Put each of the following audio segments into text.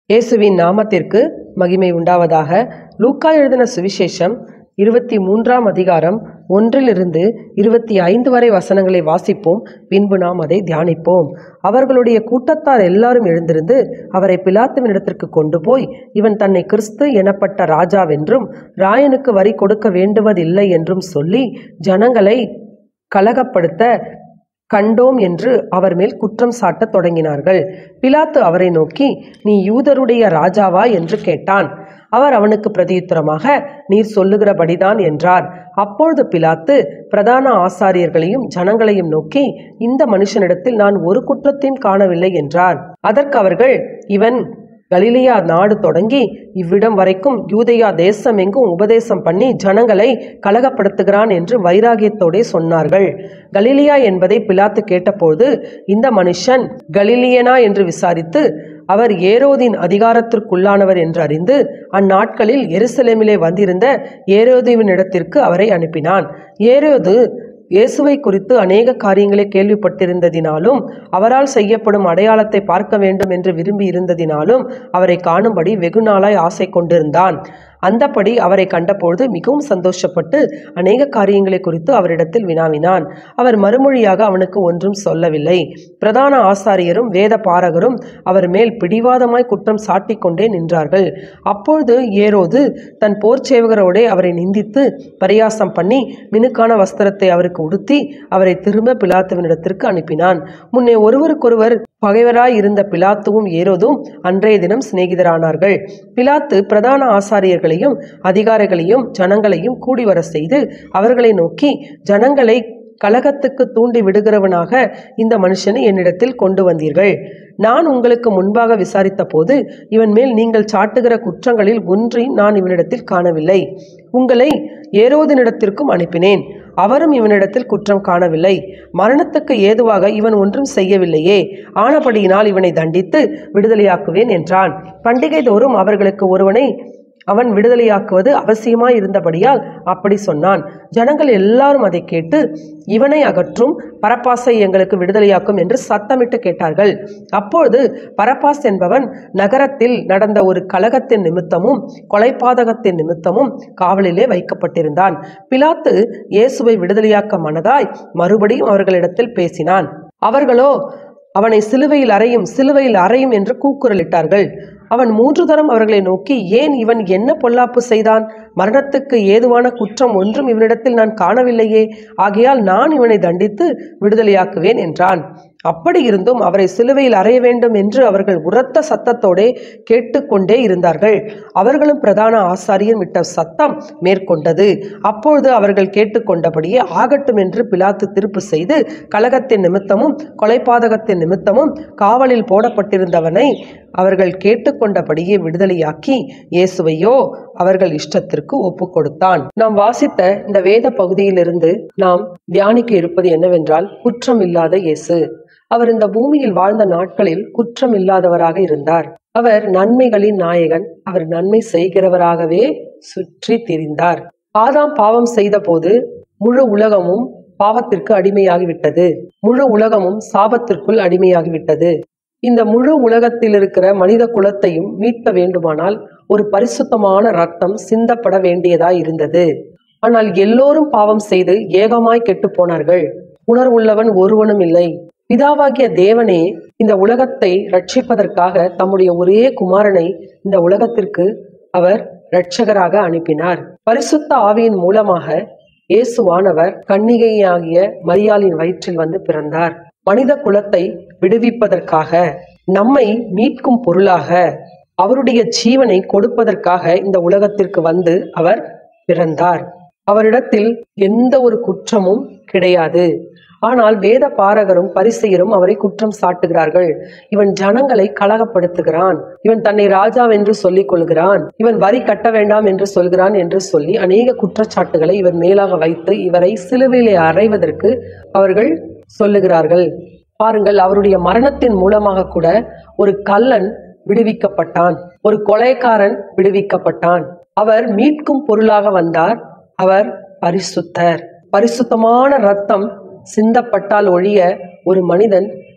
இயேசுவின் நாமத்திற்கு மகிமை உண்டாவதாக லூக்கா எழுதின சுவிசேஷம் இருபத்தி மூன்றாம் அதிகாரம் ஒன்றிலிருந்து இருபத்தி ஐந்து வரை வசனங்களை வாசிப்போம் பின்பு நாம் அதை தியானிப்போம் அவர்களுடைய கூட்டத்தார் எல்லாரும் எழுந்திருந்து அவரை பிலாத்துவினிடத்திற்கு கொண்டு போய் இவன் தன்னை கிறிஸ்து எனப்பட்ட ராஜாவென்றும் ராயனுக்கு வரி கொடுக்க வேண்டுவதில்லை என்றும் சொல்லி ஜனங்களை கலகப்படுத்த கண்டோம் என்று அவர் மேல் குற்றம் சாட்டத் தொடங்கினார்கள் பிலாத்து அவரை நோக்கி நீ யூதருடைய ராஜாவா என்று கேட்டான் அவர் அவனுக்கு பிரதியுத்தரமாக நீர் சொல்லுகிறபடிதான் என்றார் அப்பொழுது பிலாத்து பிரதான ஆசாரியர்களையும் ஜனங்களையும் நோக்கி இந்த மனுஷனிடத்தில் நான் ஒரு குற்றத்தையும் காணவில்லை என்றார் அதற்கு அவர்கள் இவன் கலிலியா நாடு தொடங்கி இவ்விடம் வரைக்கும் யூதேயா தேசம் எங்கும் உபதேசம் பண்ணி ஜனங்களை கலகப்படுத்துகிறான் என்று வைராகியத்தோடே சொன்னார்கள் கலிலியா என்பதை பிலாத்து கேட்டபோது இந்த மனுஷன் கலிலியனா என்று விசாரித்து அவர் ஏரோதின் அதிகாரத்திற்குள்ளானவர் என்று அறிந்து அந்நாட்களில் எருசலேமிலே வந்திருந்த ஏரோதுவினிடத்திற்கு அவரை அனுப்பினான் ஏரோது இயேசுவை குறித்து அநேக காரியங்களை கேள்விப்பட்டிருந்ததினாலும் அவரால் செய்யப்படும் அடையாளத்தை பார்க்க வேண்டும் என்று விரும்பி இருந்ததினாலும் அவரை காணும்படி வெகு நாளாய் ஆசை கொண்டிருந்தான் அந்தபடி அவரை கண்டபொழுது மிகவும் சந்தோஷப்பட்டு அநேக காரியங்களை குறித்து அவரிடத்தில் வினாவினான் அவர் மறுமொழியாக அவனுக்கு ஒன்றும் சொல்லவில்லை பிரதான ஆசாரியரும் வேத பாரகரும் அவர் மேல் பிடிவாதமாய் குற்றம் சாட்டிக் கொண்டே நின்றார்கள் அப்பொழுது ஏரோது தன் போர்ச்சேவகரோடே அவரை நிந்தித்து பரியாசம் பண்ணி மினுக்கான வஸ்திரத்தை அவருக்கு உடுத்தி அவரை திரும்ப பிலாத்துவனிடத்திற்கு அனுப்பினான் முன்னே ஒருவருக்கொருவர் பகைவராய் இருந்த பிலாத்துவும் ஏரோதும் அன்றைய தினம் சிநேகிதரானார்கள் பிலாத்து பிரதான ஆசாரியர்களையும் அதிகாரிகளையும் ஜனங்களையும் கூடி வர செய்து அவர்களை நோக்கி ஜனங்களை கலகத்துக்கு தூண்டி விடுகிறவனாக இந்த மனுஷனை என்னிடத்தில் கொண்டு வந்தீர்கள் நான் உங்களுக்கு முன்பாக விசாரித்த போது இவன் மேல் நீங்கள் சாட்டுகிற குற்றங்களில் ஒன்றை நான் இவனிடத்தில் காணவில்லை உங்களை ஏரோதினிடத்திற்கும் அனுப்பினேன் அவரும் இவனிடத்தில் குற்றம் காணவில்லை மரணத்துக்கு ஏதுவாக இவன் ஒன்றும் செய்யவில்லையே ஆனபடியினால் இவனை தண்டித்து விடுதலையாக்குவேன் என்றான் பண்டிகை தோறும் அவர்களுக்கு ஒருவனை அவன் விடுதலையாக்குவது அவசியமாய் இருந்தபடியால் அப்படி சொன்னான் ஜனங்கள் எல்லாரும் அதை கேட்டு இவனை அகற்றும் பரப்பாசை எங்களுக்கு விடுதலையாக்கும் என்று சத்தமிட்டு கேட்டார்கள் அப்பொழுது பரப்பாஸ் என்பவன் நகரத்தில் நடந்த ஒரு கலகத்தின் நிமித்தமும் கொலைபாதகத்தின் நிமித்தமும் காவலிலே வைக்கப்பட்டிருந்தான் பிலாத்து இயேசுவை விடுதலையாக்க மனதாய் மறுபடியும் அவர்களிடத்தில் பேசினான் அவர்களோ அவனை சிலுவையில் அறையும் சிலுவையில் அறையும் என்று கூக்குரலிட்டார்கள் அவன் மூன்று தரம் அவர்களை நோக்கி ஏன் இவன் என்ன பொல்லாப்பு செய்தான் மரணத்துக்கு ஏதுவான குற்றம் ஒன்றும் இவனிடத்தில் நான் காணவில்லையே ஆகையால் நான் இவனை தண்டித்து விடுதலையாக்குவேன் என்றான் அப்படி இருந்தும் அவரை சிலுவையில் அறைய வேண்டும் என்று அவர்கள் உரத்த சத்தத்தோடே கேட்டுக்கொண்டே இருந்தார்கள் அவர்களும் பிரதான ஆசாரியன் விட்ட சத்தம் மேற்கொண்டது அப்பொழுது அவர்கள் கேட்டுக்கொண்டபடியே ஆகட்டும் என்று பிலாத்து திருப்பு செய்து கலகத்தின் நிமித்தமும் கொலைபாதகத்தின் நிமித்தமும் காவலில் போடப்பட்டிருந்தவனை அவர்கள் கேட்டுக்கொண்டபடியே விடுதலையாக்கி இயேசுவையோ அவர்கள் இஷ்டத்திற்கு ஒப்பு கொடுத்தான் நாம் வாசித்த இந்த வேத பகுதியிலிருந்து நாம் தியானிக்க இருப்பது என்னவென்றால் குற்றம் இல்லாத இயேசு அவர் இந்த பூமியில் வாழ்ந்த நாட்களில் குற்றம் இல்லாதவராக இருந்தார் அவர் நன்மைகளின் நாயகன் அவர் நன்மை செய்கிறவராகவே சுற்றி திரிந்தார் ஆதாம் பாவம் செய்த போது முழு உலகமும் பாவத்திற்கு அடிமையாகிவிட்டது முழு உலகமும் சாபத்திற்குள் அடிமையாகிவிட்டது இந்த முழு உலகத்தில் இருக்கிற மனித குலத்தையும் மீட்க வேண்டுமானால் ஒரு பரிசுத்தமான ரத்தம் சிந்தப்பட வேண்டியதாய் இருந்தது ஆனால் எல்லோரும் பாவம் செய்து ஏகமாய் கெட்டு போனார்கள் உணர்வுள்ளவன் ஒருவனும் இல்லை பிதாவாகிய தேவனே இந்த உலகத்தை ரட்சிப்பதற்காக தம்முடைய ஒரே குமாரனை இந்த உலகத்திற்கு அவர் இரட்சகராக அனுப்பினார் பரிசுத்த ஆவியின் மூலமாக இயேசுவானவர் கன்னிகையாகிய மரியாளின் வயிற்றில் வந்து பிறந்தார் மனித குலத்தை விடுவிப்பதற்காக நம்மை மீட்கும் பொருளாக அவருடைய ஜீவனை கொடுப்பதற்காக இந்த உலகத்திற்கு வந்து அவர் பிறந்தார் அவரிடத்தில் எந்த ஒரு குற்றமும் கிடையாது ஆனால் வேத பாரகரும் பரிசெயரும் அவரை குற்றம் சாட்டுகிறார்கள் இவன் ஜனங்களை கலகப்படுத்துகிறான் இவன் தன்னை ராஜாவென்று சொல்லிக் கொள்கிறான் இவன் வரி கட்ட வேண்டாம் என்று சொல்கிறான் என்று சொல்லி அநேக குற்றச்சாட்டுகளை இவர் மேலாக வைத்து இவரை சிலுவையிலே அறைவதற்கு அவர்கள் சொல்லுகிறார்கள் பாருங்கள் அவருடைய மரணத்தின் மூலமாக கூட ஒரு கல்லன் விடுவிக்கப்பட்டான் ஒரு கொலைக்காரன் விடுவிக்கப்பட்டான் அவர் மீட்கும் பொருளாக வந்தார் அவர் பரிசுத்தர் பரிசுத்தமான ரத்தம் சிந்தப்பட்டால் ஒழிய ஒரு மனிதன்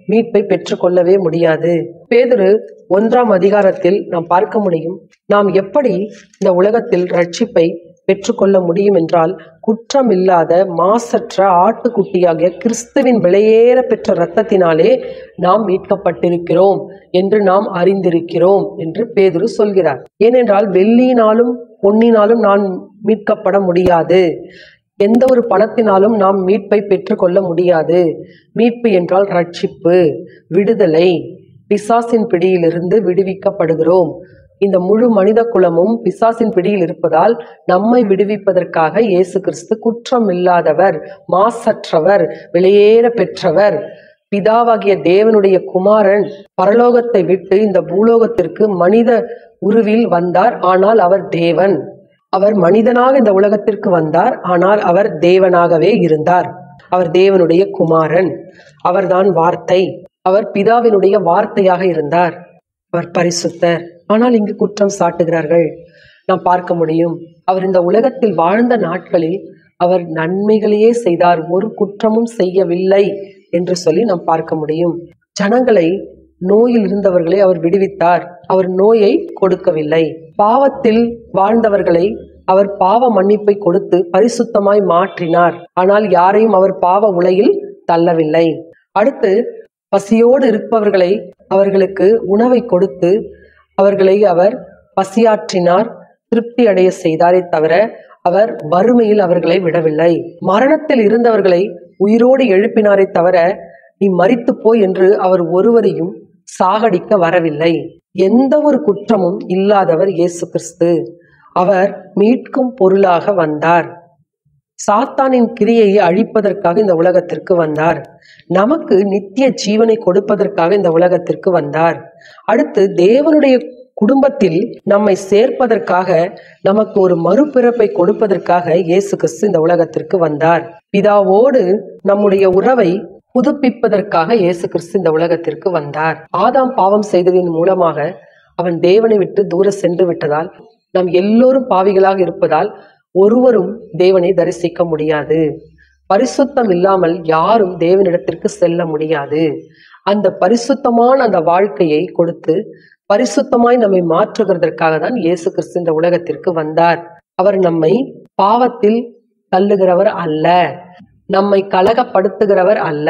மீட்பை பெற்றுக்கொள்ளவே முடியாது பேதுரு ஒன்றாம் அதிகாரத்தில் நாம் பார்க்க முடியும் நாம் எப்படி இந்த உலகத்தில் ரட்சிப்பை பெற்றுக்கொள்ள முடியும் என்றால் குற்றம் இல்லாத மாசற்ற ஆட்டுக்குட்டியாகிய கிறிஸ்துவின் விலையேற பெற்ற இரத்தத்தினாலே நாம் மீட்கப்பட்டிருக்கிறோம் என்று நாம் அறிந்திருக்கிறோம் என்று பேதுரு சொல்கிறார் ஏனென்றால் வெள்ளியினாலும் பொன்னினாலும் நான் மீட்கப்பட முடியாது எந்த ஒரு பணத்தினாலும் நாம் மீட்பை பெற்றுக்கொள்ள முடியாது மீட்பு என்றால் ரட்சிப்பு விடுதலை பிசாசின் பிடியிலிருந்து விடுவிக்கப்படுகிறோம் இந்த முழு மனித குலமும் பிசாசின் பிடியில் இருப்பதால் நம்மை விடுவிப்பதற்காக இயேசு கிறிஸ்து குற்றம் இல்லாதவர் மாசற்றவர் விலையேற பெற்றவர் பிதாவாகிய தேவனுடைய குமாரன் பரலோகத்தை விட்டு இந்த பூலோகத்திற்கு மனித உருவில் வந்தார் ஆனால் அவர் தேவன் அவர் மனிதனாக இந்த உலகத்திற்கு வந்தார் ஆனால் அவர் தேவனாகவே இருந்தார் அவர் தேவனுடைய குமாரன் அவர்தான் வார்த்தை அவர் பிதாவினுடைய வார்த்தையாக இருந்தார் அவர் பரிசுத்தர் ஆனால் இங்கு குற்றம் சாட்டுகிறார்கள் நாம் பார்க்க முடியும் அவர் இந்த உலகத்தில் வாழ்ந்த நாட்களில் அவர் நன்மைகளையே செய்தார் ஒரு குற்றமும் செய்யவில்லை என்று சொல்லி நாம் பார்க்க முடியும் ஜனங்களை நோயில் இருந்தவர்களை அவர் விடுவித்தார் அவர் நோயை கொடுக்கவில்லை பாவத்தில் வாழ்ந்தவர்களை அவர் பாவ மன்னிப்பை கொடுத்து பரிசுத்தமாய் மாற்றினார் ஆனால் யாரையும் அவர் பாவ உலையில் தள்ளவில்லை அடுத்து பசியோடு இருப்பவர்களை அவர்களுக்கு உணவை கொடுத்து அவர்களை அவர் பசியாற்றினார் திருப்தி அடைய செய்தாரே தவிர அவர் வறுமையில் அவர்களை விடவில்லை மரணத்தில் இருந்தவர்களை உயிரோடு எழுப்பினாரே தவிர நீ மரித்து போய் என்று அவர் ஒருவரையும் சாகடிக்க வரவில்லை எந்த ஒரு குற்றமும் இல்லாதவர் இயேசு கிறிஸ்து அவர் மீட்கும் பொருளாக வந்தார் சாத்தானின் கிரியையை அழிப்பதற்காக இந்த உலகத்திற்கு வந்தார் நமக்கு நித்திய ஜீவனை கொடுப்பதற்காக இந்த உலகத்திற்கு வந்தார் அடுத்து தேவனுடைய குடும்பத்தில் நம்மை சேர்ப்பதற்காக நமக்கு ஒரு மறுபிறப்பை கொடுப்பதற்காக இயேசு கிறிஸ்து இந்த உலகத்திற்கு வந்தார் பிதாவோடு நம்முடைய உறவை புதுப்பிப்பதற்காக இயேசு கிறிஸ்து இந்த உலகத்திற்கு வந்தார் ஆதாம் பாவம் செய்ததின் மூலமாக அவன் தேவனை விட்டு தூர சென்று விட்டதால் நாம் எல்லோரும் பாவிகளாக இருப்பதால் ஒருவரும் தேவனை தரிசிக்க முடியாது பரிசுத்தம் இல்லாமல் யாரும் தேவனிடத்திற்கு செல்ல முடியாது அந்த பரிசுத்தமான அந்த வாழ்க்கையை கொடுத்து பரிசுத்தமாய் நம்மை மாற்றுகிறதற்காக தான் இயேசு கிறிஸ்து இந்த உலகத்திற்கு வந்தார் அவர் நம்மை பாவத்தில் தள்ளுகிறவர் அல்ல நம்மை கலகப்படுத்துகிறவர் அல்ல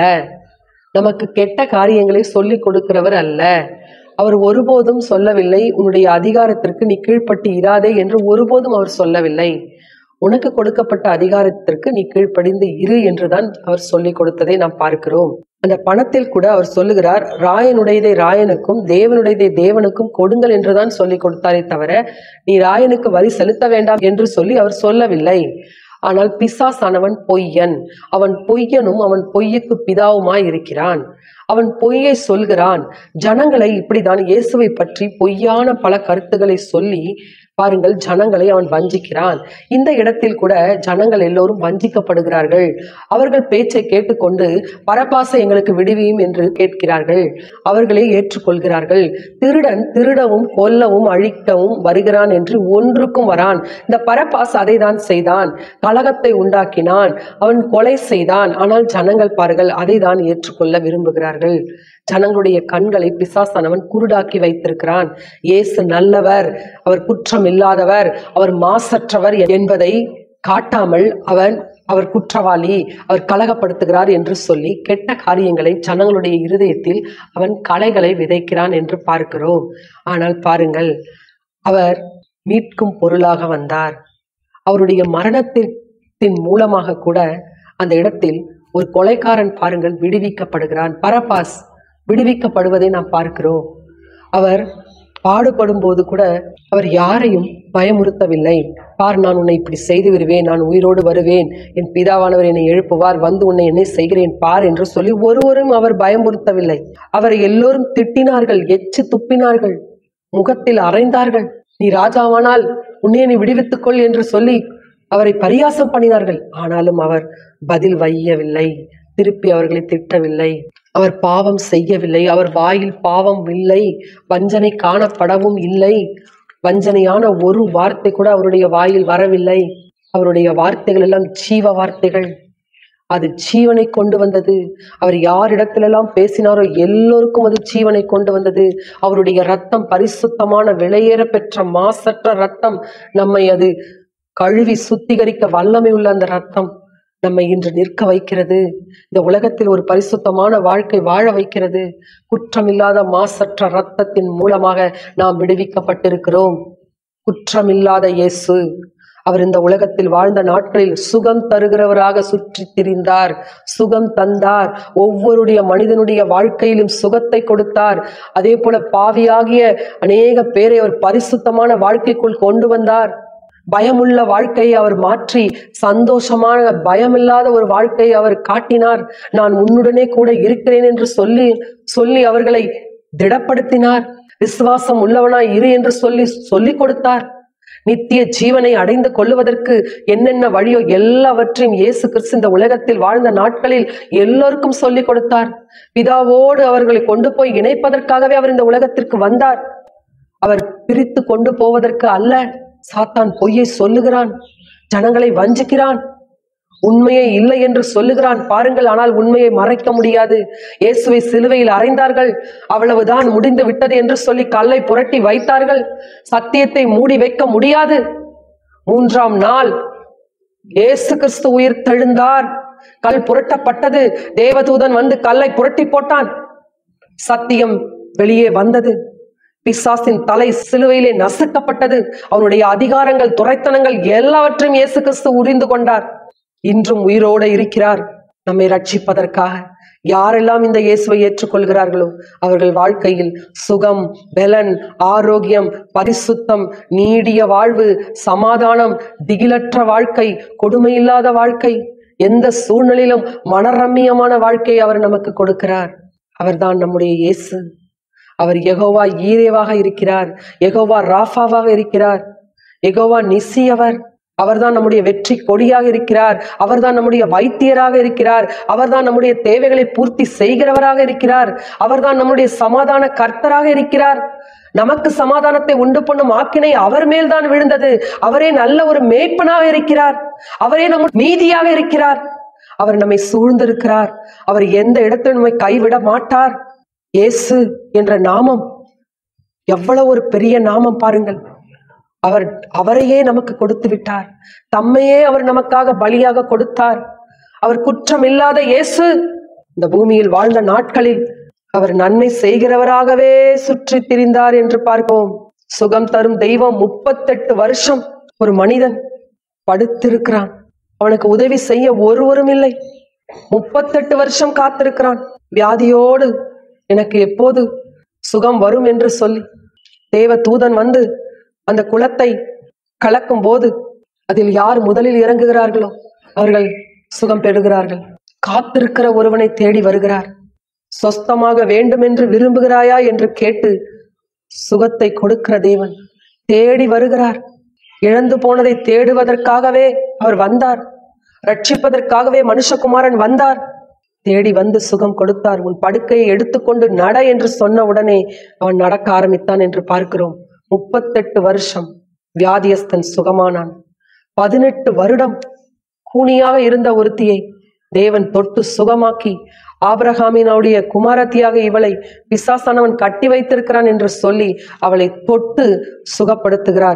நமக்கு கெட்ட காரியங்களை சொல்லிக் கொடுக்கிறவர் அல்ல அவர் ஒருபோதும் சொல்லவில்லை உன்னுடைய அதிகாரத்திற்கு நீ கீழ்ப்பட்டு இராதே என்று ஒருபோதும் அவர் சொல்லவில்லை உனக்கு கொடுக்கப்பட்ட அதிகாரத்திற்கு நீ கீழ்ப்படிந்து இரு என்றுதான் அவர் சொல்லிக் கொடுத்ததை நாம் பார்க்கிறோம் அந்த பணத்தில் கூட அவர் சொல்லுகிறார் ராயனுடையதை ராயனுக்கும் தேவனுடையதை தேவனுக்கும் கொடுங்கள் என்றுதான் சொல்லிக் கொடுத்தாரே தவிர நீ ராயனுக்கு வரி செலுத்த வேண்டாம் என்று சொல்லி அவர் சொல்லவில்லை ஆனால் பிசாசானவன் பொய்யன் அவன் பொய்யனும் அவன் பொய்யுக்கு பிதாவுமாய் இருக்கிறான் அவன் பொய்யை சொல்கிறான் ஜனங்களை இப்படிதான் இயேசுவை பற்றி பொய்யான பல கருத்துக்களை சொல்லி பாருங்கள் ஜனங்களை அவன் வஞ்சிக்கிறான் இந்த இடத்தில் கூட ஜனங்கள் எல்லோரும் வஞ்சிக்கப்படுகிறார்கள் அவர்கள் பேச்சை கேட்டுக்கொண்டு பரபாசை எங்களுக்கு விடுவியும் என்று கேட்கிறார்கள் அவர்களே ஏற்றுக்கொள்கிறார்கள் திருடன் திருடவும் கொல்லவும் அழிக்கவும் வருகிறான் என்று ஒன்றுக்கும் வரான் இந்த பரபாஸ் அதை தான் செய்தான் கலகத்தை உண்டாக்கினான் அவன் கொலை செய்தான் ஆனால் ஜனங்கள் பாருங்கள் அதை தான் ஏற்றுக்கொள்ள விரும்புகிறார்கள் ஜனங்களுடைய கண்களை பிசாசானவன் குருடாக்கி வைத்திருக்கிறான் இயேசு நல்லவர் அவர் குற்றம் இல்லாதவர் அவர் மாசற்றவர் என்பதை காட்டாமல் அவன் அவர் குற்றவாளி அவர் கலகப்படுத்துகிறார் என்று சொல்லி கெட்ட காரியங்களை ஜனங்களுடைய இருதயத்தில் அவன் கலைகளை விதைக்கிறான் என்று பார்க்கிறோம் ஆனால் பாருங்கள் அவர் மீட்கும் பொருளாக வந்தார் அவருடைய மரணத்தின் மூலமாக கூட அந்த இடத்தில் ஒரு கொலைக்காரன் பாருங்கள் விடுவிக்கப்படுகிறான் பரபாஸ் விடுவிக்கப்படுவதை நாம் பார்க்கிறோம் அவர் பாடுபடும் போது கூட அவர் யாரையும் பயமுறுத்தவில்லை பார் நான் உன்னை இப்படி செய்து வருவேன் நான் உயிரோடு வருவேன் என் பிதாவானவர் என்னை எழுப்புவார் வந்து உன்னை என்னை செய்கிறேன் பார் என்று சொல்லி ஒருவரும் அவர் பயமுறுத்தவில்லை அவரை எல்லோரும் திட்டினார்கள் எச்சு துப்பினார்கள் முகத்தில் அறைந்தார்கள் நீ ராஜாவானால் உன்னை நீ விடுவித்துக் கொள் என்று சொல்லி அவரை பரியாசம் பண்ணினார்கள் ஆனாலும் அவர் பதில் வையவில்லை திருப்பி அவர்களை திட்டவில்லை அவர் பாவம் செய்யவில்லை அவர் வாயில் பாவம் இல்லை வஞ்சனை காணப்படவும் இல்லை வஞ்சனையான ஒரு வார்த்தை கூட அவருடைய வாயில் வரவில்லை அவருடைய வார்த்தைகள் எல்லாம் ஜீவ வார்த்தைகள் அது ஜீவனை கொண்டு வந்தது அவர் யாரிடத்திலெல்லாம் பேசினாரோ எல்லோருக்கும் அது ஜீவனை கொண்டு வந்தது அவருடைய ரத்தம் பரிசுத்தமான விலையேற பெற்ற மாசற்ற ரத்தம் நம்மை அது கழுவி சுத்திகரிக்க வல்லமை உள்ள அந்த ரத்தம் நம்மை இன்று நிற்க வைக்கிறது இந்த உலகத்தில் ஒரு பரிசுத்தமான வாழ்க்கை வாழ வைக்கிறது குற்றமில்லாத மாசற்ற ரத்தத்தின் மூலமாக நாம் விடுவிக்கப்பட்டிருக்கிறோம் குற்றமில்லாத இயேசு அவர் இந்த உலகத்தில் வாழ்ந்த நாட்களில் சுகம் தருகிறவராக சுற்றி திரிந்தார் சுகம் தந்தார் ஒவ்வொருடைய மனிதனுடைய வாழ்க்கையிலும் சுகத்தை கொடுத்தார் அதே போல பாவியாகிய அநேக பேரை அவர் பரிசுத்தமான வாழ்க்கைக்குள் கொண்டு வந்தார் பயமுள்ள வாழ்க்கையை அவர் மாற்றி சந்தோஷமான பயமில்லாத ஒரு வாழ்க்கையை அவர் காட்டினார் நான் உன்னுடனே கூட இருக்கிறேன் என்று சொல்லி சொல்லி அவர்களை திடப்படுத்தினார் விசுவாசம் உள்ளவனாய் இரு என்று சொல்லி சொல்லிக் கொடுத்தார் நித்திய ஜீவனை அடைந்து கொள்ளுவதற்கு என்னென்ன வழியோ எல்லாவற்றையும் இயேசு கிறிஸ்து இந்த உலகத்தில் வாழ்ந்த நாட்களில் எல்லோருக்கும் சொல்லிக் கொடுத்தார் பிதாவோடு அவர்களை கொண்டு போய் இணைப்பதற்காகவே அவர் இந்த உலகத்திற்கு வந்தார் அவர் பிரித்து கொண்டு போவதற்கு அல்ல சாத்தான் பொய்யை சொல்லுகிறான் ஜனங்களை வஞ்சிக்கிறான் உண்மையை இல்லை என்று சொல்லுகிறான் பாருங்கள் ஆனால் உண்மையை மறைக்க முடியாது இயேசுவை சிலுவையில் அறைந்தார்கள் அவ்வளவுதான் முடிந்து விட்டது என்று சொல்லி கல்லை புரட்டி வைத்தார்கள் சத்தியத்தை மூடி வைக்க முடியாது மூன்றாம் நாள் இயேசு கிறிஸ்து உயிர் தெழுந்தார் கல் புரட்டப்பட்டது தேவதூதன் வந்து கல்லை புரட்டி போட்டான் சத்தியம் வெளியே வந்தது பிசாசின் தலை சிலுவையிலே நசுக்கப்பட்டது அவனுடைய அதிகாரங்கள் துரைத்தனங்கள் எல்லாவற்றையும் இயேசு கிறிஸ்து உரிந்து கொண்டார் இன்றும் உயிரோடு இருக்கிறார் நம்மை ரட்சிப்பதற்காக யாரெல்லாம் இந்த இயேசுவை ஏற்றுக்கொள்கிறார்களோ அவர்கள் வாழ்க்கையில் சுகம் பலன் ஆரோக்கியம் பரிசுத்தம் நீடிய வாழ்வு சமாதானம் திகிலற்ற வாழ்க்கை கொடுமையில்லாத வாழ்க்கை எந்த சூழ்நிலையிலும் மனரம்மியமான வாழ்க்கையை அவர் நமக்கு கொடுக்கிறார் அவர்தான் நம்முடைய இயேசு அவர் யெகோவா ஈரேவாக இருக்கிறார் யெகோவா ராஃபாவாக இருக்கிறார் யெகோவா நிசி அவர் அவர்தான் நம்முடைய வெற்றி கொடியாக இருக்கிறார் அவர்தான் நம்முடைய வைத்தியராக இருக்கிறார் அவர்தான் நம்முடைய தேவைகளை பூர்த்தி செய்கிறவராக இருக்கிறார் அவர்தான் நம்முடைய சமாதான கர்த்தராக இருக்கிறார் நமக்கு சமாதானத்தை உண்டு பண்ணும் ஆக்கினை அவர் மேல்தான் விழுந்தது அவரே நல்ல ஒரு மேய்ப்பனாக இருக்கிறார் அவரே நம் மீதியாக இருக்கிறார் அவர் நம்மை சூழ்ந்திருக்கிறார் அவர் எந்த இடத்திலும் நம்மை கைவிட மாட்டார் இயேசு என்ற நாமம் எவ்வளவு ஒரு பெரிய நாமம் பாருங்கள் அவர் அவரையே நமக்கு கொடுத்து விட்டார் தம்மையே அவர் நமக்காக பலியாக கொடுத்தார் அவர் குற்றம் இல்லாத இயேசு இந்த பூமியில் வாழ்ந்த நாட்களில் அவர் நன்மை செய்கிறவராகவே சுற்றி திரிந்தார் என்று பார்ப்போம் சுகம் தரும் தெய்வம் முப்பத்தெட்டு வருஷம் ஒரு மனிதன் படுத்திருக்கிறான் அவனுக்கு உதவி செய்ய ஒருவரும் இல்லை முப்பத்தெட்டு வருஷம் காத்திருக்கிறான் வியாதியோடு எனக்கு எப்போது சுகம் வரும் என்று சொல்லி தேவ தூதன் வந்து அந்த குளத்தை கலக்கும் போது அதில் யார் முதலில் இறங்குகிறார்களோ அவர்கள் சுகம் பெறுகிறார்கள் காத்திருக்கிற ஒருவனை தேடி வருகிறார் சொஸ்தமாக வேண்டும் என்று விரும்புகிறாயா என்று கேட்டு சுகத்தை கொடுக்கிற தேவன் தேடி வருகிறார் இழந்து போனதை தேடுவதற்காகவே அவர் வந்தார் ரட்சிப்பதற்காகவே மனுஷகுமாரன் வந்தார் தேடி வந்து சுகம் கொடுத்தார் உன் படுக்கையை எடுத்துக்கொண்டு நட என்று சொன்ன உடனே அவன் நடக்க ஆரம்பித்தான் என்று பார்க்கிறோம் முப்பத்தெட்டு வருஷம் வியாதியஸ்தன் சுகமானான் பதினெட்டு வருடம் கூனியாக இருந்த ஒருத்தியை தேவன் தொட்டு சுகமாக்கி ஆபிரகாமினுடைய குமாரத்தியாக இவளை பிசாசானவன் கட்டி வைத்திருக்கிறான் என்று சொல்லி அவளை தொட்டு சுகப்படுத்துகிறார்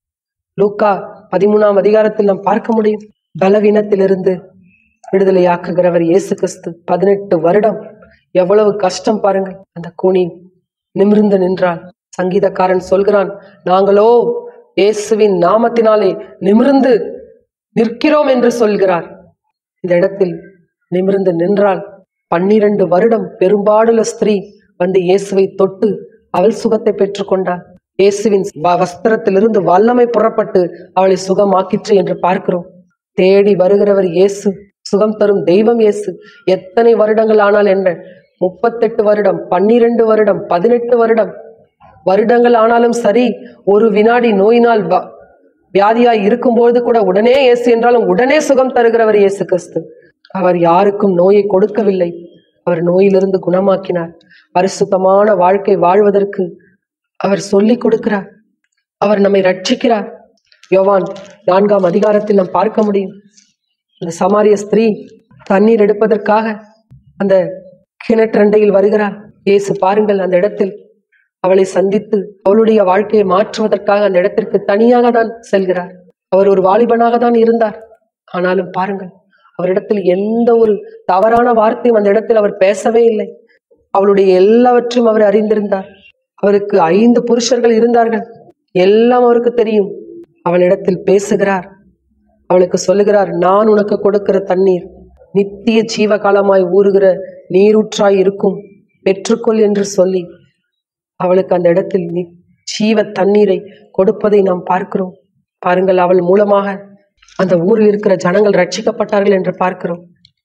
லூக்கா பதிமூணாம் அதிகாரத்தில் நாம் பார்க்க முடியும் பலவீனத்திலிருந்து விடுதலையாக்குகிறவர் இயேசு கிறிஸ்து பதினெட்டு வருடம் எவ்வளவு கஷ்டம் பாருங்கள் அந்த கூனி நிமிர்ந்து நின்றாள் சங்கீதக்காரன் சொல்கிறான் நாங்களோ இயேசுவின் நாமத்தினாலே நிமிர்ந்து நிற்கிறோம் என்று சொல்கிறார் இந்த இடத்தில் நிமிர்ந்து நின்றாள் பன்னிரண்டு வருடம் பெரும்பாடுள்ள ஸ்திரீ வந்து இயேசுவை தொட்டு அவள் சுகத்தை பெற்றுக்கொண்டாள் இயேசுவின் வ- வஸ்திரத்திலிருந்து வல்லமை புறப்பட்டு அவளை சுகமாக்கிற்று என்று பார்க்கிறோம் தேடி வருகிறவர் இயேசு சுகம் தரும் தெய்வம் இயேசு எத்தனை வருடங்கள் ஆனால் என்ன முப்பத்தெட்டு வருடம் பன்னிரண்டு வருடம் பதினெட்டு வருடம் வருடங்கள் ஆனாலும் சரி ஒரு வினாடி நோயினால் வ- வியாதியாய் இருக்கும்போது கூட உடனே இயேசு என்றாலும் உடனே சுகம் தருகிறவர் இயேசு கிறிஸ்து அவர் யாருக்கும் நோயை கொடுக்கவில்லை அவர் நோயிலிருந்து குணமாக்கினார் பரிசுத்தமான வாழ்க்கை வாழ்வதற்கு அவர் சொல்லிக் கொடுக்கிறார் அவர் நம்மை ரட்சிக்கிறார் யோவான் நான்காம் அதிகாரத்தில் நாம் பார்க்க முடியும் இந்த சமாரிய ஸ்திரீ தண்ணீர் எடுப்பதற்காக அந்த கிணற்றண்டையில் வருகிறார் இயேசு பாருங்கள் அந்த இடத்தில் அவளை சந்தித்து அவளுடைய வாழ்க்கையை மாற்றுவதற்காக அந்த இடத்திற்கு தனியாக தான் செல்கிறார் அவர் ஒரு வாலிபனாக தான் இருந்தார் ஆனாலும் பாருங்கள் அவரிடத்தில் எந்த ஒரு தவறான வார்த்தையும் அந்த இடத்தில் அவர் பேசவே இல்லை அவளுடைய எல்லாவற்றையும் அவர் அறிந்திருந்தார் அவருக்கு ஐந்து புருஷர்கள் இருந்தார்கள் எல்லாம் அவருக்கு தெரியும் அவளிடத்தில் பேசுகிறார் அவளுக்கு சொல்லுகிறார் நான் உனக்கு கொடுக்கிற தண்ணீர் நித்திய ஜீவகாலமாய் ஊறுகிற நீரூற்றாய் இருக்கும் பெற்றுக்கொள் என்று சொல்லி அவளுக்கு அந்த இடத்தில் நி ஜீவ தண்ணீரை கொடுப்பதை நாம் பார்க்கிறோம் பாருங்கள் அவள் மூலமாக அந்த ஊரில் இருக்கிற ஜனங்கள் ரட்சிக்கப்பட்டார்கள் என்று பார்க்கிறோம்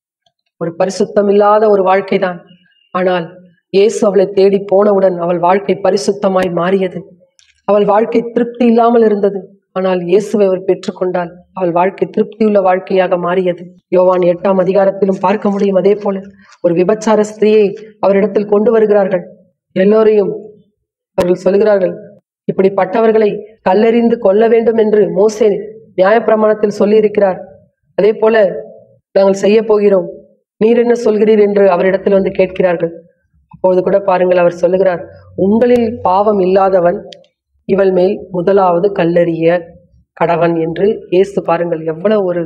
ஒரு பரிசுத்தம் இல்லாத ஒரு வாழ்க்கை தான் ஆனால் இயேசு அவளை தேடி போனவுடன் அவள் வாழ்க்கை பரிசுத்தமாய் மாறியது அவள் வாழ்க்கை திருப்தி இல்லாமல் இருந்தது ஆனால் இயேசுவை அவர் பெற்றுக்கொண்டால் அவள் வாழ்க்கை திருப்தியுள்ள வாழ்க்கையாக மாறியது யோவான் எட்டாம் அதிகாரத்திலும் பார்க்க முடியும் அதே போல ஒரு விபச்சார ஸ்திரீயை அவரிடத்தில் கொண்டு வருகிறார்கள் எல்லோரையும் அவர்கள் சொல்கிறார்கள் இப்படிப்பட்டவர்களை கல்லெறிந்து கொல்ல வேண்டும் என்று மோசே நியாயப்பிரமாணத்தில் சொல்லியிருக்கிறார் அதே போல நாங்கள் செய்ய போகிறோம் நீர் என்ன சொல்கிறீர் என்று அவரிடத்தில் வந்து கேட்கிறார்கள் அப்பொழுது கூட பாருங்கள் அவர் சொல்லுகிறார் உங்களில் பாவம் இல்லாதவன் இவள் மேல் முதலாவது கல்லெறிய கடவன் என்று இயேசு பாருங்கள் எவ்வளவு ஒரு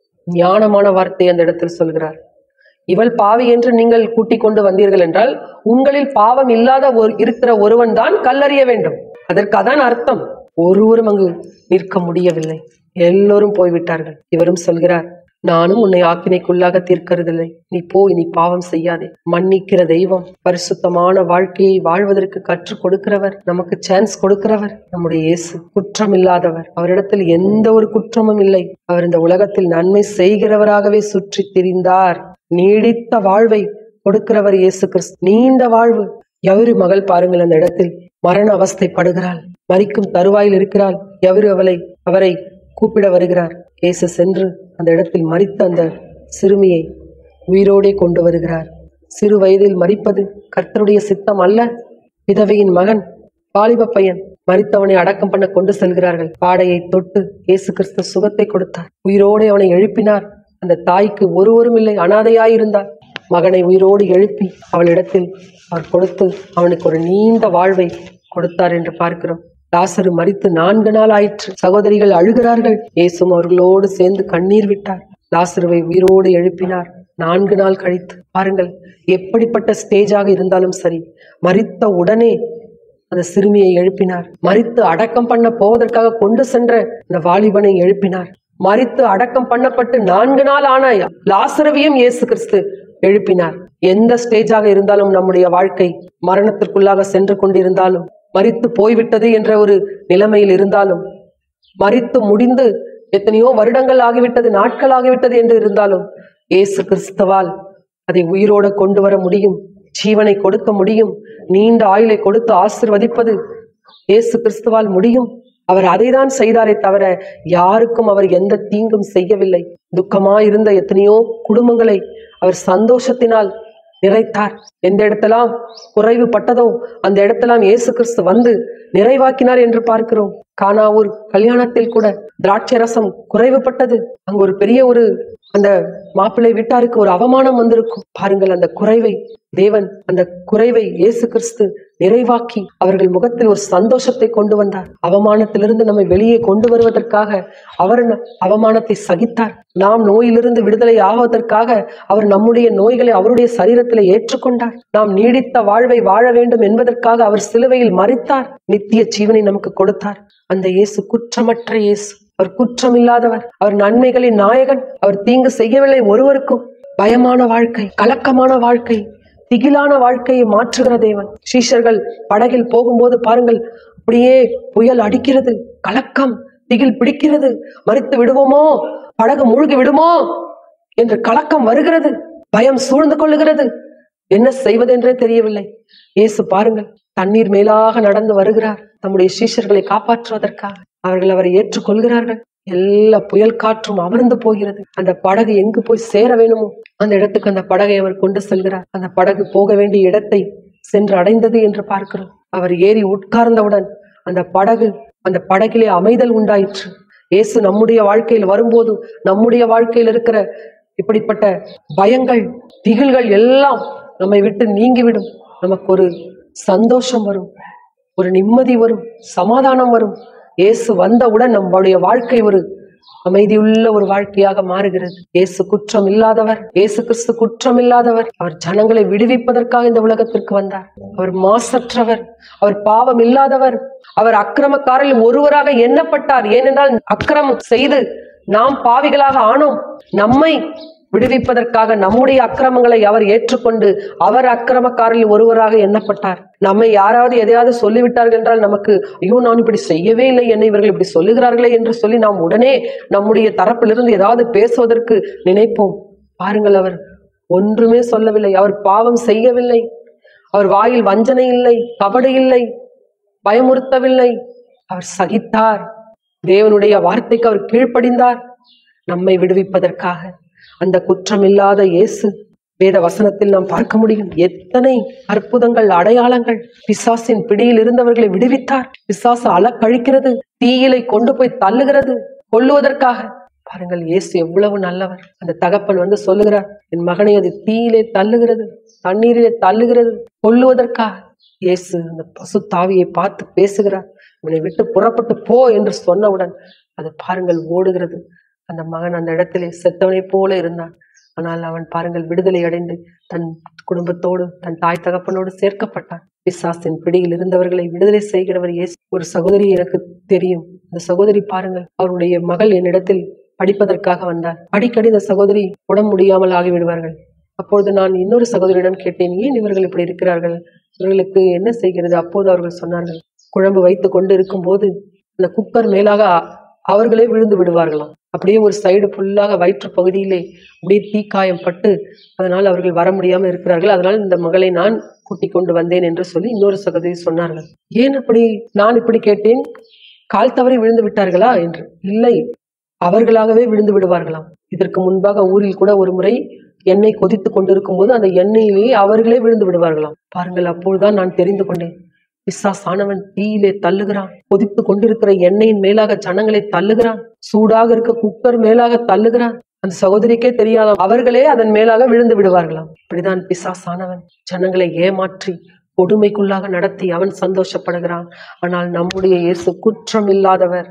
ஞானமான வார்த்தை அந்த இடத்தில் சொல்கிறார் இவள் பாவி என்று நீங்கள் கூட்டிக் கொண்டு வந்தீர்கள் என்றால் உங்களில் பாவம் இல்லாத ஒரு இருக்கிற ஒருவன் தான் கல்லறிய வேண்டும் அதற்கு அதான் அர்த்தம் ஒருவரும் அங்கு நிற்க முடியவில்லை எல்லோரும் போய்விட்டார்கள் இவரும் சொல்கிறார் நானும் உன்னை ஆக்கினைக்குள்ளாக தீர்க்கிறதில்லை நீ போய் நீ பாவம் செய்யாதே மன்னிக்கிற தெய்வம் பரிசுத்தமான வாழ்க்கையை வாழ்வதற்கு கற்றுக் கொடுக்கிறவர் நமக்கு சான்ஸ் கொடுக்கிறவர் நம்முடைய இயேசு குற்றம் இல்லாதவர் அவரிடத்தில் எந்த ஒரு குற்றமும் இல்லை அவர் இந்த உலகத்தில் நன்மை செய்கிறவராகவே சுற்றி திரிந்தார் நீடித்த வாழ்வை கொடுக்கிறவர் இயேசு கிறிஸ்து நீண்ட வாழ்வு எவரு மகள் பாருங்கள் அந்த இடத்தில் மரண அவஸ்தைப்படுகிறாள் மறிக்கும் தருவாயில் இருக்கிறாள் எவரு அவளை அவரை கூப்பிட வருகிறார் இயேசு சென்று அந்த இடத்தில் மறித்த அந்த சிறுமியை உயிரோடே கொண்டு வருகிறார் சிறு வயதில் மறிப்பது கர்த்தருடைய சித்தம் அல்ல விதவையின் மகன் வாலிப பையன் மறித்தவனை அடக்கம் பண்ண கொண்டு செல்கிறார்கள் பாடையை தொட்டு இயேசு கிறிஸ்து சுகத்தை கொடுத்தார் உயிரோடு அவனை எழுப்பினார் அந்த தாய்க்கு ஒருவரும் இல்லை அனாதையாயிருந்தார் மகனை உயிரோடு எழுப்பி அவளிடத்தில் அவர் கொடுத்து அவனுக்கு ஒரு நீண்ட வாழ்வை கொடுத்தார் என்று பார்க்கிறோம் லாசரு மறித்து நான்கு நாள் ஆயிற்று சகோதரிகள் அழுகிறார்கள் இயேசும் அவர்களோடு சேர்ந்து கண்ணீர் விட்டார் லாசருவை உயிரோடு எழுப்பினார் நான்கு நாள் கழித்து பாருங்கள் எப்படிப்பட்ட ஸ்டேஜாக இருந்தாலும் சரி மறித்த உடனே அந்த சிறுமியை எழுப்பினார் மறித்து அடக்கம் பண்ண போவதற்காக கொண்டு சென்ற அந்த வாலிபனை எழுப்பினார் மறித்து அடக்கம் பண்ணப்பட்டு நான்கு நாள் ஆன லாசரவையும் இயேசு கிறிஸ்து எழுப்பினார் எந்த ஸ்டேஜாக இருந்தாலும் நம்முடைய வாழ்க்கை மரணத்திற்குள்ளாக சென்று கொண்டிருந்தாலும் மறித்து போய்விட்டது என்ற ஒரு நிலைமையில் இருந்தாலும் மறித்து முடிந்து எத்தனையோ வருடங்கள் ஆகிவிட்டது நாட்கள் ஆகிவிட்டது என்று இருந்தாலும் இயேசு கிறிஸ்துவால் அதை உயிரோட கொண்டு வர முடியும் ஜீவனை கொடுக்க முடியும் நீண்ட ஆயுளை கொடுத்து ஆசிர்வதிப்பது இயேசு கிறிஸ்துவால் முடியும் அவர் அதைதான் செய்தாரே தவிர யாருக்கும் அவர் எந்த தீங்கும் செய்யவில்லை துக்கமாயிருந்த எத்தனையோ குடும்பங்களை அவர் சந்தோஷத்தினால் நிறைத்தார் எந்த இடத்தெல்லாம் குறைவுபட்டதோ அந்த இடத்தெல்லாம் இயேசு கிறிஸ்து வந்து நிறைவாக்கினார் என்று பார்க்கிறோம் கானாவூர் கல்யாணத்தில் கூட திராட்சை ரசம் குறைவுபட்டது அங்கு ஒரு பெரிய ஒரு அந்த மாப்பிள்ளை வீட்டாருக்கு ஒரு அவமானம் வந்திருக்கும் பாருங்கள் அந்த குறைவை தேவன் அந்த குறைவை இயேசு கிறிஸ்து நிறைவாக்கி அவர்கள் முகத்தில் ஒரு சந்தோஷத்தை கொண்டு வந்தார் அவமானத்திலிருந்து நம்மை வெளியே கொண்டு வருவதற்காக அவர் ந- அவமானத்தை சகித்தார் நாம் நோயிலிருந்து விடுதலை ஆவதற்காக அவர் நம்முடைய நோய்களை அவருடைய சரீரத்தில் ஏற்றுக்கொண்டார் நாம் நீடித்த வாழ்வை வாழ வேண்டும் என்பதற்காக அவர் சிலுவையில் மறித்தார் நித்திய ஜீவனை நமக்கு கொடுத்தார் அந்த இயேசு குற்றமற்ற இயேசு அவர் குற்றமில்லாதவர் அவர் நன்மைகளின் நாயகன் அவர் தீங்கு செய்யவில்லை ஒருவருக்கும் பயமான வாழ்க்கை கலக்கமான வாழ்க்கை திகிலான வாழ்க்கையை மாற்றுகிற தேவன் சீஷர்கள் படகில் போகும்போது பாருங்கள் அப்படியே புயல் அடிக்கிறது கலக்கம் திகில் பிடிக்கிறது மறித்து விடுவோமோ படகு மூழ்கி விடுமோ என்று கலக்கம் வருகிறது பயம் சூழ்ந்து கொள்ளுகிறது என்ன செய்வதென்றே தெரியவில்லை இயேசு பாருங்கள் தண்ணீர் மேலாக நடந்து வருகிறார் தம்முடைய சீஷர்களை காப்பாற்றுவதற்காக அவர்கள் அவரை ஏற்றுக்கொள்கிறார்கள் எல்லா புயல் காற்றும் அமர்ந்து போகிறது அந்த படகு எங்கு போய் சேர வேணுமோ அந்த இடத்துக்கு அந்த படகை அவர் கொண்டு செல்கிறார் அந்த படகு போக வேண்டிய இடத்தை சென்று அடைந்தது என்று பார்க்கிறோம் அவர் ஏறி உட்கார்ந்தவுடன் அந்த படகு அந்த படகிலே அமைதல் உண்டாயிற்று இயேசு நம்முடைய வாழ்க்கையில் வரும்போது நம்முடைய வாழ்க்கையில் இருக்கிற இப்படிப்பட்ட பயங்கள் திகில்கள் எல்லாம் நம்மை விட்டு நீங்கிவிடும் நமக்கு ஒரு சந்தோஷம் வரும் ஒரு நிம்மதி வரும் சமாதானம் வரும் இயேசு வந்தவுடன் நம்முடைய வாழ்க்கை ஒரு அமைதியுள்ள ஒரு வாழ்க்கையாக மாறுகிறது இயேசு குற்றம் இல்லாதவர் இயேசு கிறிஸ்து குற்றம் இல்லாதவர் அவர் ஜனங்களை விடுவிப்பதற்காக இந்த உலகத்திற்கு வந்தார் அவர் மாசற்றவர் அவர் பாவம் இல்லாதவர் அவர் அக்கிரமக்காரில் ஒருவராக எண்ணப்பட்டார் ஏனென்றால் அக்கிரமம் செய்து நாம் பாவிகளாக ஆனோம் நம்மை விடுவிப்பதற்காக நம்முடைய அக்கிரமங்களை அவர் ஏற்றுக்கொண்டு அவர் அக்கிரமக்காரில் ஒருவராக எண்ணப்பட்டார் நம்மை யாராவது எதையாவது சொல்லிவிட்டார்கள் என்றால் நமக்கு ஐயோ நான் இப்படி செய்யவே இல்லை என்னை இவர்கள் இப்படி சொல்லுகிறார்களே என்று சொல்லி நாம் உடனே நம்முடைய தரப்பிலிருந்து ஏதாவது பேசுவதற்கு நினைப்போம் பாருங்கள் அவர் ஒன்றுமே சொல்லவில்லை அவர் பாவம் செய்யவில்லை அவர் வாயில் வஞ்சனை இல்லை கபடு இல்லை பயமுறுத்தவில்லை அவர் சகித்தார் தேவனுடைய வார்த்தைக்கு அவர் கீழ்ப்படிந்தார் நம்மை விடுவிப்பதற்காக அந்த குற்றமில்லாத இயேசு வேத வசனத்தில் நாம் பார்க்க முடியும் எத்தனை அற்புதங்கள் அடையாளங்கள் பிசாசின் பிடியில் இருந்தவர்களை விடுவித்தார் பிசாசு அலக்கழிக்கிறது தீயிலை கொண்டு போய் தள்ளுகிறது கொல்லுவதற்காக பாருங்கள் இயேசு எவ்வளவு நல்லவர் அந்த தகப்பன் வந்து சொல்லுகிறார் என் மகனை அது தீயிலே தள்ளுகிறது தண்ணீரிலே தள்ளுகிறது கொல்லுவதற்காக இயேசு அந்த பசு தாவியை பார்த்து பேசுகிறார் இவனை விட்டு புறப்பட்டு போ என்று சொன்னவுடன் அது பாருங்கள் ஓடுகிறது அந்த மகன் அந்த இடத்திலே செத்தவனை போல இருந்தான் ஆனால் அவன் பாருங்கள் விடுதலை அடைந்து தன் குடும்பத்தோடு தன் தாய் தகப்பனோடு சேர்க்கப்பட்டான் பிசாசின் பிடியில் இருந்தவர்களை விடுதலை செய்கிறவர் இயேசு ஒரு சகோதரி எனக்கு தெரியும் அந்த சகோதரி பாருங்கள் அவருடைய மகள் என்னிடத்தில் படிப்பதற்காக வந்தார் அடிக்கடி இந்த சகோதரி உடம்பு முடியாமல் ஆகிவிடுவார்கள் அப்பொழுது நான் இன்னொரு சகோதரியிடம் கேட்டேன் ஏன் இவர்கள் இப்படி இருக்கிறார்கள் இவர்களுக்கு என்ன செய்கிறது அப்போது அவர்கள் சொன்னார்கள் குழம்பு வைத்து கொண்டு இருக்கும் போது அந்த குக்கர் மேலாக அ- அவர்களே விழுந்து விடுவார்களாம் அப்படியே ஒரு சைடு ஃபுல்லாக வயிற்று பகுதியிலே அப்படியே தீக்காயம் பட்டு அதனால் அவர்கள் வர முடியாமல் இருக்கிறார்கள் அதனால் இந்த மகளை நான் கூட்டிக் கொண்டு வந்தேன் என்று சொல்லி இன்னொரு சகோதரி சொன்னார்கள் ஏன் அப்படி நான் இப்படி கேட்டேன் கால் தவறி விழுந்து விட்டார்களா என்று இல்லை அவர்களாகவே விழுந்து விடுவார்களாம் இதற்கு முன்பாக ஊரில் கூட ஒரு முறை எண்ணெய் கொதித்து கொண்டிருக்கும் போது அந்த எண்ணெயிலேயே அவர்களே விழுந்து விடுவார்களாம் பாருங்கள் அப்பொழுதுதான் நான் தெரிந்து கொண்டேன் பிசாசானவன் தீயிலே தள்ளுகிறான் கொதித்து கொண்டிருக்கிற எண்ணெயின் மேலாக ஜனங்களை தள்ளுகிறான் சூடாக இருக்க குக்கர் மேலாக தள்ளுகிறான் அந்த சகோதரிக்கே தெரியாத அவர்களே அதன் மேலாக விழுந்து விடுவார்களாம் இப்படிதான் பிசாசானவன் ஜனங்களை ஏமாற்றி கொடுமைக்குள்ளாக நடத்தி அவன் சந்தோஷப்படுகிறான் ஆனால் நம்முடைய இயேசு குற்றம் இல்லாதவர்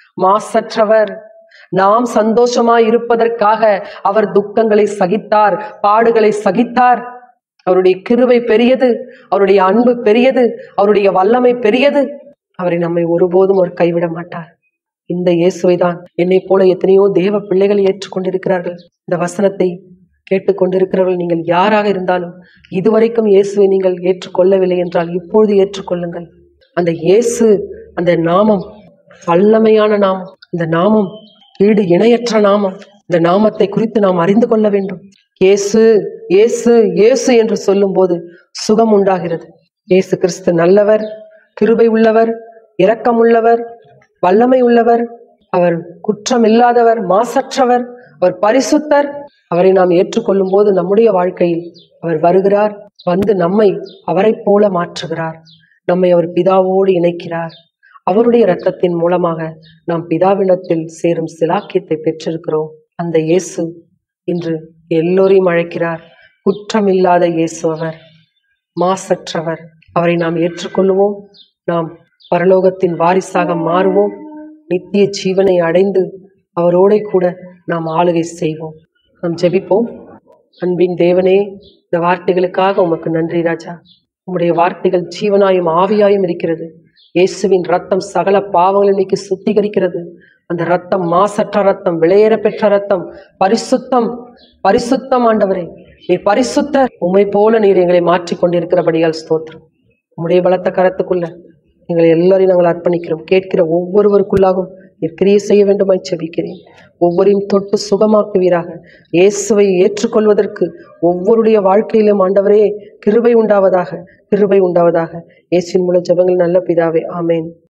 மாசற்றவர் நாம் சந்தோஷமாய் இருப்பதற்காக அவர் துக்கங்களை சகித்தார் பாடுகளை சகித்தார் அவருடைய கிருபை பெரியது அவருடைய அன்பு பெரியது அவருடைய வல்லமை பெரியது அவரை நம்மை ஒருபோதும் அவர் கைவிட மாட்டார் இந்த இயேசுவை தான் என்னை போல எத்தனையோ தேவ பிள்ளைகள் ஏற்றுக்கொண்டிருக்கிறார்கள் இந்த வசனத்தை கேட்டுக்கொண்டிருக்கிறவர்கள் நீங்கள் யாராக இருந்தாலும் இதுவரைக்கும் இயேசுவை நீங்கள் ஏற்றுக்கொள்ளவில்லை என்றால் இப்பொழுது ஏற்றுக்கொள்ளுங்கள் அந்த இயேசு அந்த நாமம் வல்லமையான நாமம் இந்த நாமம் ஈடு இணையற்ற நாமம் இந்த நாமத்தை குறித்து நாம் அறிந்து கொள்ள வேண்டும் இயேசு இயேசு இயேசு என்று சொல்லும்போது சுகம் உண்டாகிறது இயேசு கிறிஸ்து நல்லவர் கிருபை உள்ளவர் இரக்கம் உள்ளவர் வல்லமை உள்ளவர் அவர் குற்றம் இல்லாதவர் மாசற்றவர் அவர் பரிசுத்தர் அவரை நாம் ஏற்றுக்கொள்ளும் போது நம்முடைய வாழ்க்கையில் அவர் வருகிறார் வந்து நம்மை அவரைப் போல மாற்றுகிறார் நம்மை அவர் பிதாவோடு இணைக்கிறார் அவருடைய இரத்தத்தின் மூலமாக நாம் பிதாவிடத்தில் சேரும் சிலாக்கியத்தை பெற்றிருக்கிறோம் அந்த இயேசு இன்று எல்லோரையும் அழைக்கிறார் குற்றமில்லாத இயேசு அவர் மாசற்றவர் அவரை நாம் ஏற்றுக்கொள்ளுவோம் நாம் பரலோகத்தின் வாரிசாக மாறுவோம் நித்திய ஜீவனை அடைந்து அவரோட கூட நாம் ஆளுகை செய்வோம் நாம் ஜெபிப்போம் அன்பின் தேவனே இந்த வார்த்தைகளுக்காக உமக்கு நன்றி ராஜா உம்முடைய வார்த்தைகள் ஜீவனாயும் ஆவியாயும் இருக்கிறது இயேசுவின் ரத்தம் சகல பாவங்களை நீக்கி சுத்திகரிக்கிறது அந்த ரத்தம் மாசற்ற ரத்தம் விளையேற பெற்ற ரத்தம் பரிசுத்தம் பரிசுத்தம் ஆண்டவரே நீ பரிசுத்த உம்மை போல நீர் எங்களை மாற்றிக் கொண்டிருக்கிறபடியால் ஸ்தோத்திரம் உம்முடைய பலத்த கரத்துக்குள்ள எங்களை எல்லாரையும் நாங்கள் அர்ப்பணிக்கிறோம் கேட்கிற ஒவ்வொருவருக்குள்ளாகவும் நீர் கிரியை செய்ய வேண்டுமாய் செபிக்கிறேன் ஒவ்வொரையும் தொட்டு சுகமாக்குவீராக இயேசுவை ஏற்றுக்கொள்வதற்கு ஒவ்வொருடைய வாழ்க்கையிலும் ஆண்டவரே கிருபை உண்டாவதாக கிருபை உண்டாவதாக இயேசுவின் மூலம் ஜெபங்கள் நல்ல பிதாவே ஆமென்